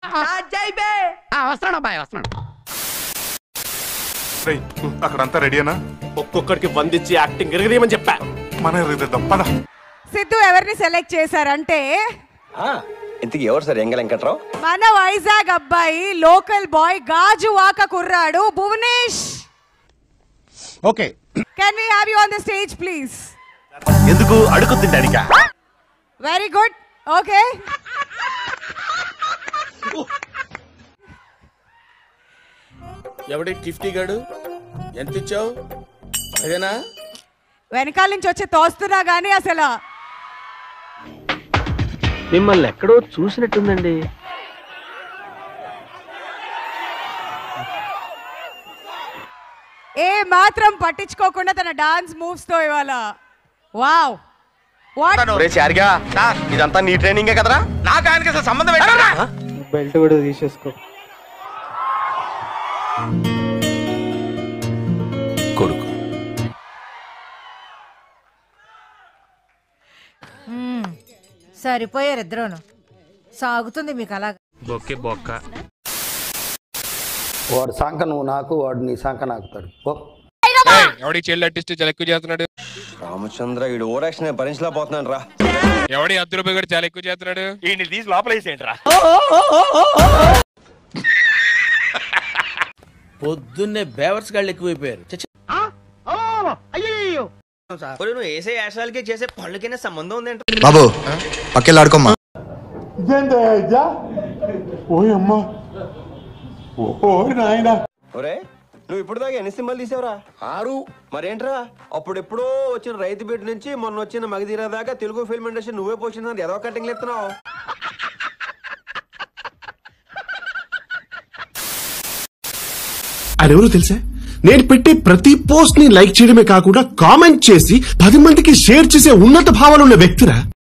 వస్తున్నాడు అబ్బాయి వస్తున్నాడు రేయ్, అక్కడంతా రెడీనా ఒక్కొక్కడికి వందించి యాక్టింగ్ ఎరగదేమని చెప్పా మన ఎరుగుదిద్దాం పద సిద్ధు ఎవరిని సెలెక్ట్ చేశారంటే ఇంతకీ ఎవరు సార్ ఎంగ వెంకట్రావు మన వైజాగ్ అబ్బాయి లోకల్ బాయ్ గాజు వాక కుర్రాడు Bhuvanesh okay can we have you on the stage please ఎందుకు అడుగు తింటానిక వెరీ గుడ్ ఓకే ఎవడి టిఫ్టీ గాడు ఎంత ఇచ్చావు అదేనా వెనకాల నుంచి వచ్చి తోస్తున్నా గానీ అసలు మిమ్మల్ని ఎక్కడో చూసినట్టుందండి ఏ మాత్రం పట్టించుకోకుండా తన డాన్స్ మూవ్స్ తో ఇవాళ వావ్ వాట్ రే చారిగా ఇదంతా నీ ట్రైనింగే కదరా నాకు ఆయనకి అసలు సంబంధం ఏంటరా బెల్ట్ కూడా తీసేసుకో కొడుకు సరిపోయారు ఇద్దరును సాగుతుంది మీకు అలా బొక్కే బొక్క వాడు సంక నువ్వు నాకు వాడు నీ సంక నాకుతాడు ఓ ఎవడి చైల్డ్ ఆర్టిస్ట్ చాలా ఎక్కువ చేస్తున్నాడు రామచంద్ర ఈడు ఓవర్ యాక్షన్ భరించలేకపోతున్నాను రా ఎవడి అర్ధ రూపాయి కూడా చాలా ఎక్కువ చేస్తున్నాడు ఈ తీసి లోపల వేసేయండిరా పొద్దున్నే బేవర్స్ గాళ్ళు ఎక్కువైపోయారు చచ్చ. నువ్వు వేసే యాశాలకి చేసే పళ్ళకైనా సంబంధం ఉంది బాబు పక్కెళ్ళాడుకోమ్మా ఒరే నువ్వు ఇప్పుడు దాకా ఎన్ని సింబల్ తీసావురా ఆరు మరేంట్రా అప్పుడెప్పుడో వచ్చిన రైతు బిడ్డ నుంచి మొన్న వచ్చిన మగధీర దాకా తెలుగు ఫిల్మ్ ఇండస్ట్రీ నువ్వే పోషించిన ఏదో కటింగ్లు ఎత్తున్నావు ఎవరో తెలుసా నేను పెట్టే ప్రతి పోస్ట్ ని లైక్ చేయడమే కాకుండా కామెంట్ చేసి పది మందికి షేర్ చేసే ఉన్నత భావాలున్న వ్యక్తిరా